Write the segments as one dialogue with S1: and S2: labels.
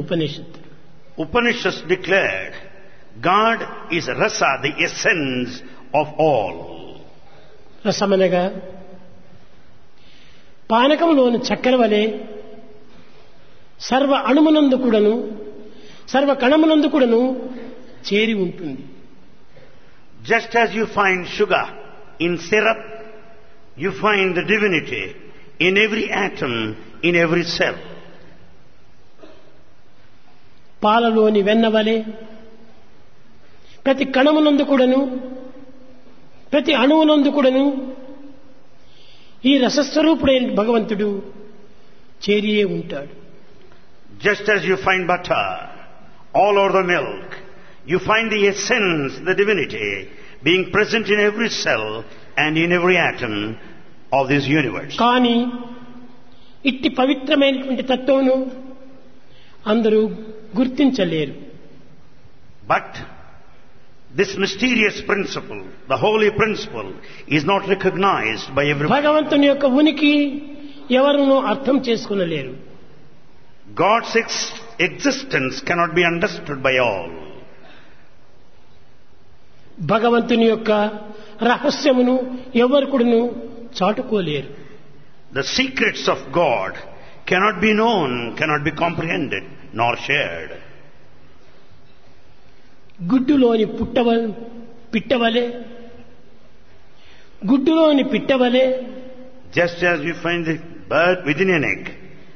S1: ఉపనిషత్తు
S2: Upanishads declared God is rasa, the essence of all.
S1: రసమనగా పానకంలోని చక్కెర వలె సర్వ అణుమునందు కూడాను సర్వ కణమునందు కూడాను చేరి ఉంటుంది
S2: Just as you find sugar in syrup, you find the divinity in every atom, in every cell.
S1: పాలలోని వెన్న వలె ప్రతి కణమునందు కూడాను ప్రతి అణువునందు కూడాను ఈ రసస్వరూపుడైన భగవంతుడు చేరియే ఉంటాడు
S2: Just as you find butter all over the milk, you find the essence, the divinity, being present in every cell and in every atom of this universe.
S1: కానీ ఇట్టి పవిత్రమైనటువంటి తత్వమును అందరూ గుర్తించలేరు
S2: But this mysterious principle, the holy principle, is not recognized by everyone.
S1: భగవంతుని యొక్క ఉనికి ఎవరునూ అర్థం చేసుకునలేరు
S2: God's ex- existence cannot be understood by all.
S1: భగవంతుని యొక్క రహస్యమును ఎవరికుడును చాటుకోలేరు
S2: The secrets of God cannot be known, cannot be comprehended, nor shared.
S1: గుడ్డులోని పుట్టవ పిట్టవలే గుడ్డులోని పిట్టవలే
S2: Just as you find the bird within an egg,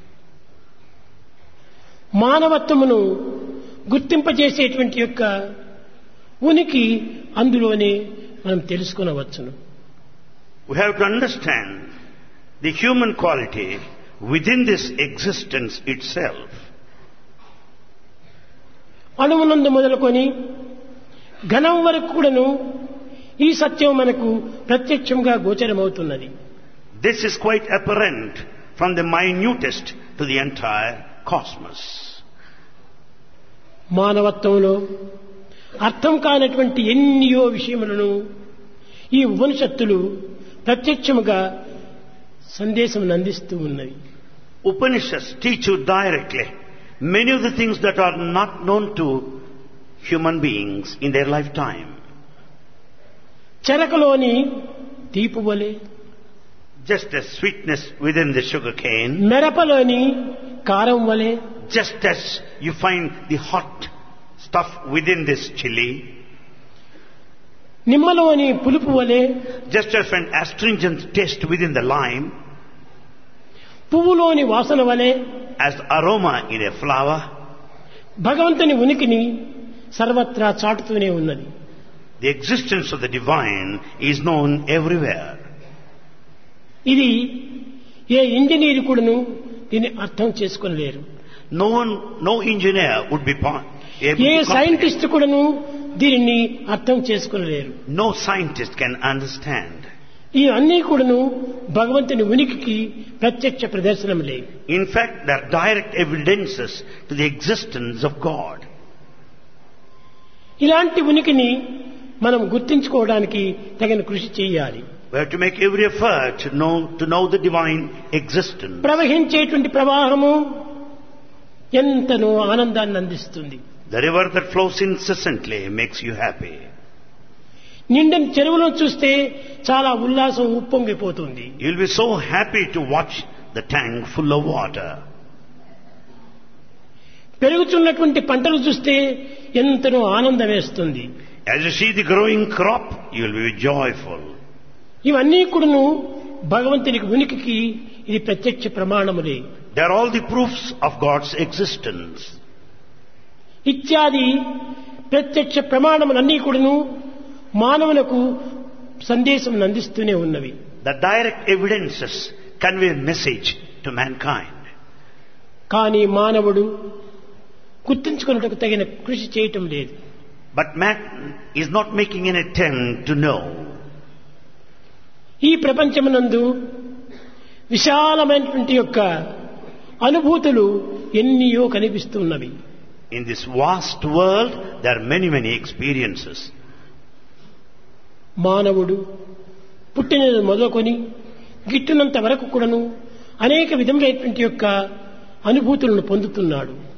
S1: మానవత్వమును గుర్తింపజేసేటువంటి యొక్క ఉనికి అందులోనే మనం తెలుసుకునవచ్చును
S2: we have to understand the human quality within this existence itself.
S1: అణువునందు మొదలుకొని ఘనం వరకు కూడాను ఈ సత్యం మనకు ప్రత్యక్షంగా గోచరమవుతున్నది
S2: This is quite apparent from the minutest to the entire cosmos.
S1: మానవత్వంలో అర్థం కానటువంటి ఎన్నియో విషయములను ఈ ఉపనిషత్తులు ప్రత్యక్షముగా సందేశం అందిస్తూ ఉన్నవి
S2: Upanishads teach you directly many of the things that are not known to human beings in their lifetime.
S1: చెరకలోని తీపు వలె
S2: Just as sweetness within the sugar cane,
S1: మెరపలోని కారం వలె
S2: just as you find the hot stuff within this chili,
S1: నిమ్మలోని పులుపు వలె
S2: just as an astringent taste within the lime,
S1: పువ్వులోని వాసన వలె
S2: as aroma in a flower,
S1: భగవంతుని ఉనికిని సర్వత్రా చాటుతూనే ఉన్నది
S2: the existence of the divine is known everywhere.
S1: ఇది ఏ engineer కూడాను దీన్ని అర్థం చేసుకోలేరు
S2: No one, no engineer would be po- able
S1: uh
S2: to comprehend.
S1: Scientist కూడాను దీనిని అర్థం చేసుకోలేరు
S2: No scientist can understand.
S1: ఈ అన్నీ కూడాను భగవంతుని ఉనికికి ప్రత్యక్ష ప్రదర్శనములే
S2: In fact, they are direct evidences to the existence of God.
S1: ఇలాంటి ఉనికిని మనం గుర్తించుకోవడానికి తగిన కృషి చేయాలి
S2: We have to make every effort to know, to know the divine existence.
S1: ప్రవహించేటువంటి ప్రవాహము ఎంతనో ఆనందాన్ని అందిస్తుంది
S2: The river that flows incessantly makes you happy.
S1: నిండని చెరువులను చూస్తే చాలా ఉల్లాసం ఉప్పొంగిపోతుంది
S2: You'll be so happy to watch the tank full of water.
S1: పెరుగుతున్నటువంటి పంటలు చూస్తే ఎంతనో ఆనందం వేస్తుంది
S2: As you see the growing crop, you'll be joyful.
S1: ఇవన్నీ కూడాను భగవంతునికి ఉనికికి ఇది ప్రత్యక్ష ప్రమాణములే
S2: They are all the proofs of God's existence.
S1: ఇత్యాది ప్రత్యక్ష ప్రమాణములన్నీ కూడాను మానవులకు సందేశం అందిస్తూనే ఉన్నవి
S2: The direct evidences convey a message to mankind.
S1: కానీ మానవుడు గుర్తించుకున్నట్టుకు తగిన కృషి చేయటం లేదు
S2: But man is not making an attempt to know.
S1: ఈ ప్రపంచమునందు విశాలమైనటువంటి యొక్క అనుభూతులు ఎన్నియో కనిపిస్తున్నవి
S2: In this vast world, there are many, many experiences.
S1: మానవుడు పుట్టినది మొదలుకొని గిట్టునంత వరకు కూడాను అనేక విధములైనటువంటి యొక్క అనుభూతులను పొందుతున్నాడు